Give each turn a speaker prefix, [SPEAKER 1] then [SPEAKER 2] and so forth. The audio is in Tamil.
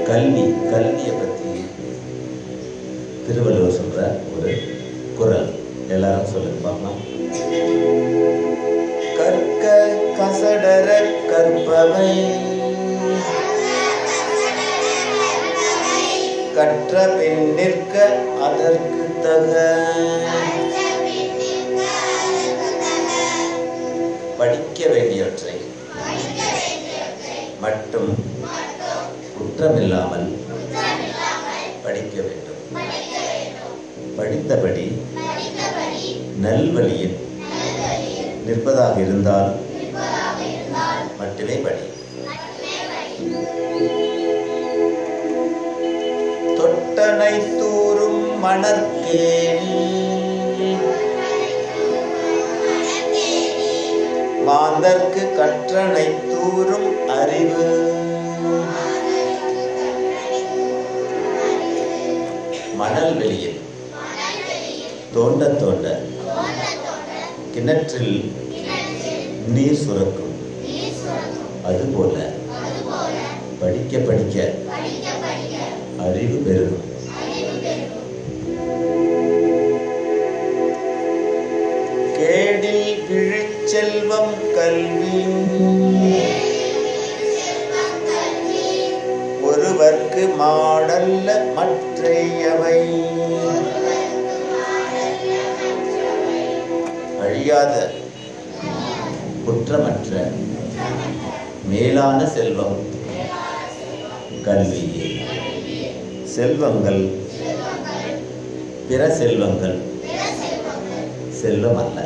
[SPEAKER 1] கல்வி கல்வியை பற்றி திருவள்ளுவர் சொல்ற ஒரு குரல் எல்லாரும் சொல்லுங்க பார்க்கலாம் கற்க கசடர கற்பவை கற்ற பின் நிற்க அதற்கு தக படிக்க வேண்டியவற்றை மட்டும் குற்றமில்லாமல் படிக்க வேண்டும் படித்தபடி நல்வழியில் நிற்பதாக இருந்தால் மட்டுமே படி தொட்டனை தூரும் மணற்கேணி மாந்தர்க்கு கற்றனை தூரும் அறிவு மணல் வெளியில் தோண்ட தோண்ட கிணற்றில் நீர் சுரக்கும் அதுபோல படிக்க படிக்க அறிவு பெருகும் கேடில் விழிச்செல்வம் கல்வி ஒருவர்க்கு மாடல்ல மற்றையவை அழியாத குற்றமற்ற மேலான செல்வம் கல்வி செல்வங்கள் பிற செல்வங்கள் செல்வம் அல்ல